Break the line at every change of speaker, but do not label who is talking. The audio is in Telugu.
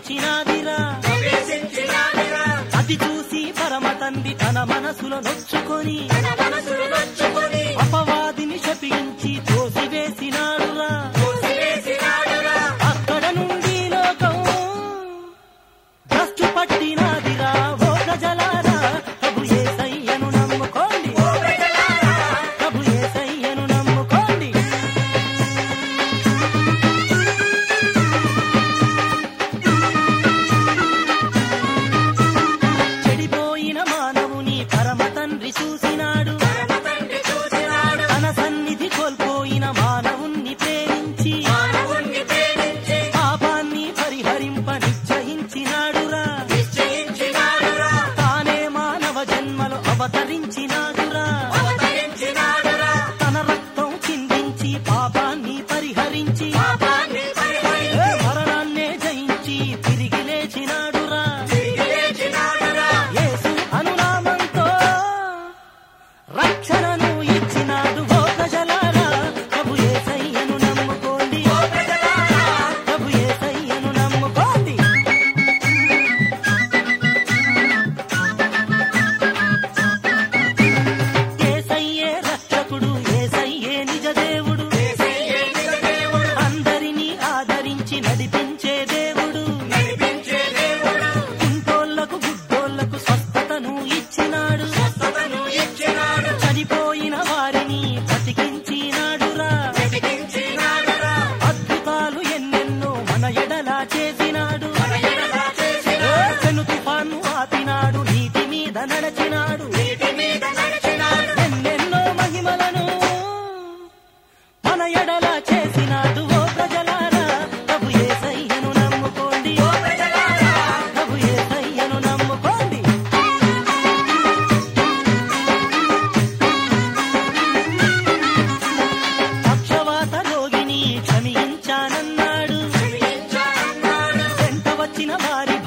ప్రవేశించినాదిరా
ప్రవేశించినాదిరా
అది చూసి పరమ తండ్రి తన మనసులో నొచ్చుకొని
తన మనసును నొచ్చుకొని
అపవాదిని శపించి తోసివేసినాడురా
మూసివేసినాడురా
అక్కడ నుండి లోకం భ్రష్టు పట్టినాదిరా ఓ ప్రజలారా ప్రభు యేసయ్యను నమ్ముకోండి
ఓ ప్రజలారా
ప్రభు యేసయ్యను నమ్ముకోండి చెడిపోయిన మానవుని పరమ తండ్రి చూసినాడు
పరమ తండ్రి చూసినాడు
తన సన్నిధి కోల్పోయిన మానవుణ్ణి ప్రేమించి
మానవుణ్ణి ప్రేమించి
పాపాన్ని పరిహరింప నిశ్చయించినాడురా
నిశ్చయించినాడురా
తానే మానవ జన్మలో అవతరించినాడురా
అవతరించినాడురా
తన రక్తం చిందించి పాపాన్ని పరిహరించి
పాపాన్ని
ఏ
పరిహరించి
మరణాన్నే జయించి తిరిగి లేచినాడురా
తిరిగి లేచినాడురా
యేసు అనునామంతో రక్షణను ఇచ్చినాడు ఓ ప్రజలారా ప్రభు యేసయ్యను నమ్ముకోండి
ఓ ప్రజలారా
ప్రభు యేసయ్యను నమ్ముకోండి యేసయ్యే రక్షకుడు యేసయ్యే నిజ దేవుడు
యేసయ్యే నిజ దేవుడు
అందరినీ ఆదరించి నడిపించే దేవుడు
నడిపించే దేవుడు
కుంటోళ్లకు గుడ్డోళ్లకు స్వస్థతను ఇచ్చినాడు
స్వస్థతను ఇచ్చినాడు
చనిపోయిన వారిని బ్రతికించినాడురా
బ్రతికించినాడురా
అద్భుతాలు ఎన్నెన్నో మన ఎడలా చేసినాడు
మన ఎడల
ఏ
చేసినాడు
పెను తుఫాను ఆపినాడు నీటి మీద నడచినాడు
నీటి మీద నడిచినాడు
ఎన్నెన్నో మహిమలను మన ఎడలా చేసినాడు ఓ ప్రజలారా ప్రభు యేసయ్యను నమ్ముకోండి
ఓ ప్రజలారా
ప్రభు యేసయ్యను నమ్ముకోండి పక్షవాత రోగిని క్షమించానన్నాడు
క్షమించాడన్నాడు
వెంట వచ్చిన వారి